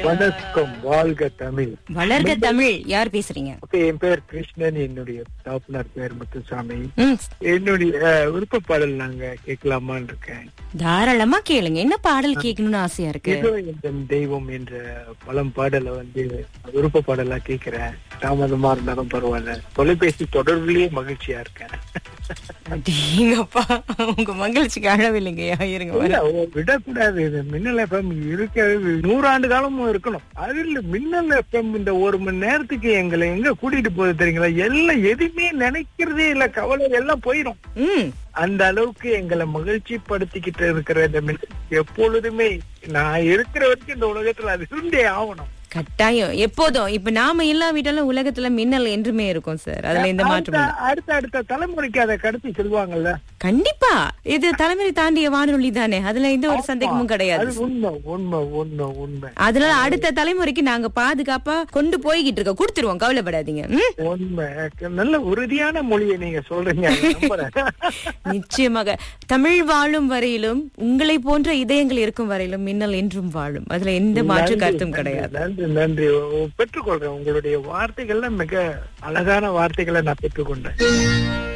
வணக்கம் வாழ்க தமிழ் வளர்க தமிழ் யார் பேசுறீங்க ஓகே என் பேர் கிருஷ்ணன் என்னுடைய தாப்புனார் பேர் முத்துசாமி ம் என்னுடைய அஹ், விருப்ப பாடல் நாங்க கேட்கலாமான்னு இருக்கேன் தாராளமா கேளுங்க என்ன பாடல் கேட்கணும்னு ஆசையா இருக்கு ஏதோ இந்த தெய்வம் என்ற பழம் பாடலை வந்து விருப்ப பாடலா கேட்கிறேன் தாமதமா இருந்தாலும் பரவாயில்ல தொலைபேசி தொடர்புலயே மகிழ்ச்சியா இருக்கேன் அடேங்கப்பா உங்க மகிழ்ச்சிக்கு அளவில்லைங்கய்யா இருங்க இல்ல, வரேன். ஓ, விடக்கூடாது இது மின்னல் எஃப்எம் இருக்கிறது நூறாண்டு காலமும் இருக்கணும் அதில் மின்னல் எஃப்எம் இந்த ஒரு மணி நேரத்துக்கு எங்களை எங்க கூட்டிட்டு போகுது தெரியுங்களா எல்லாம் எதுவுமே நினைக்கிறதே இல்ல கவலை எல்லாம் போயிடும் ம் அந்த அளவுக்கு எங்களை மகிழ்ச்சி படுத்திக்கிட்டு இருக்கிற இந்த மின்னல் எப்பொழுதுமே நான் இருக்கிற வரைக்கும் இந்த உலகத்துல அது இருந்தே ஆகணும் கட்டாயம் எப்போதும் இப்ப நாம இல்லாவிட்டாலும் உலகத்துல மின்னல் என்றுமே இருக்கும் சார் அதுல எந்த மாற்றம் அடுத்த அடுத்த அடுத்த தலைமுறைக்கு அதை கடத்தி செல்வாங்கல்ல கண்டிப்பா இது தலைமுறை தாண்டிய வானொலி தானே அதுல எந்த ஒரு சந்தேகமும் அது கிடையாது உண்மை உண்மை உண்மை உண்மை அதனால அடுத்த தலைமுறைக்கு நாங்க பாதுகாப்பா கொண்டு போய்கிட்டு இருக்கோம் கொடுத்துருவோம் கவலைப்படாதீங்க ம்? உண்மை நல்ல உறுதியான மொழியை நீங்க சொல்றீங்க அதை நம்புறேன். நிச்சயமாக தமிழ் வாழும் வரையிலும் உங்களை போன்ற இதயங்கள் இருக்கும் வரையிலும் மின்னல் என்றும் வாழும் அதுல எந்த மாற்று நன்றி, கருத்தும் நன்றி, கிடையாது நன்றி நன்றி பெற்றுக்கொள்றேன் உங்களுடைய வார்த்தைகள்ல மிக அழகான வார்த்தைகளை நான் பெற்றுக்கொண்டேன்